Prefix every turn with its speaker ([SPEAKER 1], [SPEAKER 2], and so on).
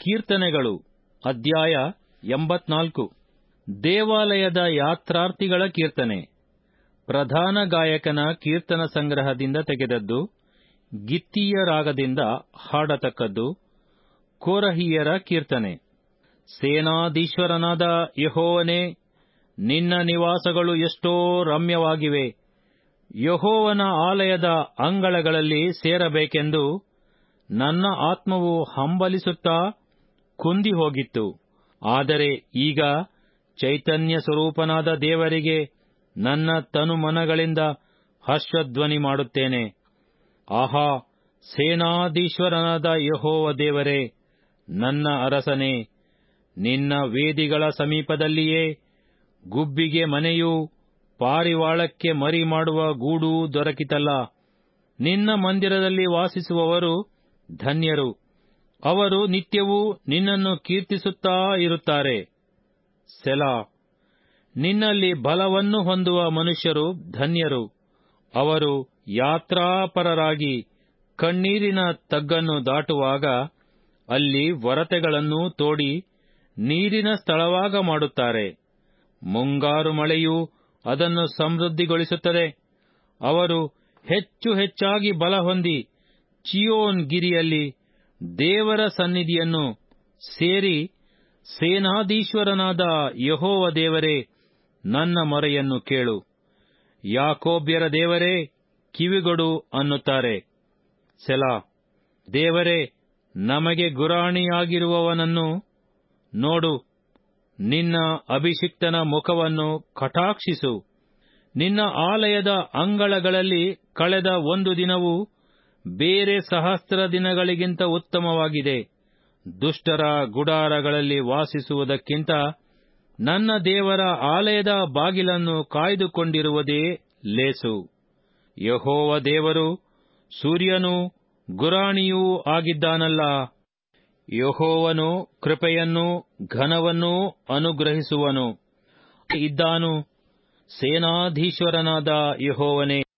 [SPEAKER 1] ಕೀರ್ತನೆಗಳು ಅಧ್ಯಾಯ ಎಂಬತ್ನಾಲ್ಕು ದೇವಾಲಯದ ಯಾತ್ರಾರ್ಥಿಗಳ ಕೀರ್ತನೆ ಪ್ರಧಾನ ಗಾಯಕನ ಕೀರ್ತನ ಸಂಗ್ರಹದಿಂದ ತೆಗೆದದ್ದು ಗಿತ್ತೀಯ ರಾಗದಿಂದ ಹಾಡತಕ್ಕದ್ದು ಕೋರಹಿಯರ ಕೀರ್ತನೆ ಸೇನಾಧೀಶ್ವರನಾದ ಯಹೋವನೇ ನಿನ್ನ ನಿವಾಸಗಳು ಎಷ್ಟೋ ರಮ್ಯವಾಗಿವೆ ಯಹೋವನ ಆಲಯದ ಅಂಗಳಗಳಲ್ಲಿ ಸೇರಬೇಕೆಂದು ನನ್ನ ಆತ್ಮವು ಹಂಬಲಿಸುತ್ತಾ ಕುಂದಿ ಹೋಗಿತ್ತು ಆದರೆ ಈಗ ಚೈತನ್ಯ ಸ್ವರೂಪನಾದ ದೇವರಿಗೆ ನನ್ನ ತನುಮನಗಳಿಂದ ಹರ್ಷಧ್ವನಿ ಮಾಡುತ್ತೇನೆ ಆಹಾ ಸೇನಾಧೀಶ್ವರನಾದ ಯಹೋವ ದೇವರೇ ನನ್ನ ಅರಸನೇ ನಿನ್ನ ವೇದಿಗಳ ಸಮೀಪದಲ್ಲಿಯೇ ಗುಬ್ಬಿಗೆ ಮನೆಯೂ ಪಾರಿವಾಳಕ್ಕೆ ಮರಿ ಮಾಡುವ ಗೂಡೂ ದೊರಕಿತಲ್ಲ ನಿನ್ನ ಮಂದಿರದಲ್ಲಿ ವಾಸಿಸುವವರು ಧನ್ಯರು ಅವರು ನಿತ್ಯವೂ ನಿನ್ನನ್ನು ಕೀರ್ತಿಸುತ್ತಾ ಇರುತ್ತಾರೆ ಸೆಲಾ ನಿನ್ನಲ್ಲಿ ಬಲವನ್ನು ಹೊಂದುವ ಮನುಷ್ಯರು ಧನ್ಯರು ಅವರು ಯಾತ್ರಾಪರರಾಗಿ ಕಣ್ಣೀರಿನ ತಗ್ಗನ್ನು ದಾಟುವಾಗ ಅಲ್ಲಿ ವರತೆಗಳನ್ನು ತೋಡಿ ನೀರಿನ ಸ್ಥಳವಾಗ ಮಾಡುತ್ತಾರೆ ಮುಂಗಾರು ಮಳೆಯು ಅದನ್ನು ಸಮೃದ್ಧಿಗೊಳಿಸುತ್ತದೆ ಅವರು ಹೆಚ್ಚು ಹೆಚ್ಚಾಗಿ ಬಲ ಹೊಂದಿ ಚಿಯೋನ್ ಗಿರಿಯಲ್ಲಿ ದೇವರ ಸನ್ನಿಧಿಯನ್ನು ಸೇರಿ ಸೇನಾಧೀಶ್ವರನಾದ ಯಹೋವ ದೇವರೇ ನನ್ನ ಮೊರೆಯನ್ನು ಕೇಳು ಯಾಕೋಬ್ಯರ ದೇವರೇ ಕಿವಿಗೊಡು ಅನ್ನುತ್ತಾರೆ ಸೆಲಾ ದೇವರೇ ನಮಗೆ ಗುರಾಣಿಯಾಗಿರುವವನನ್ನು ನೋಡು ನಿನ್ನ ಅಭಿಷಿಕ್ತನ ಮುಖವನ್ನು ಕಟಾಕ್ಷಿಸು ನಿನ್ನ ಆಲಯದ ಅಂಗಳಗಳಲ್ಲಿ ಕಳೆದ ಒಂದು ದಿನವು ಬೇರೆ ಸಹಸ್ರ ದಿನಗಳಿಗಿಂತ ಉತ್ತಮವಾಗಿದೆ ದುಷ್ಟರ ಗುಡಾರಗಳಲ್ಲಿ ವಾಸಿಸುವುದಕ್ಕಿಂತ ನನ್ನ ದೇವರ ಆಲಯದ ಬಾಗಿಲನ್ನು ಕಾಯ್ದುಕೊಂಡಿರುವುದೇ ಲೇಸು ಯಹೋವ ದೇವರು ಸೂರ್ಯನೂ ಗುರಾಣಿಯೂ ಆಗಿದ್ದಾನಲ್ಲ ಯಹೋವನು ಕೃಪೆಯನ್ನೂ ಘನವನ್ನೂ ಅನುಗ್ರಹಿಸುವನು ಇದ್ದಾನು ಸೇನಾಧೀಶ್ವರನಾದ ಯಹೋವನೇ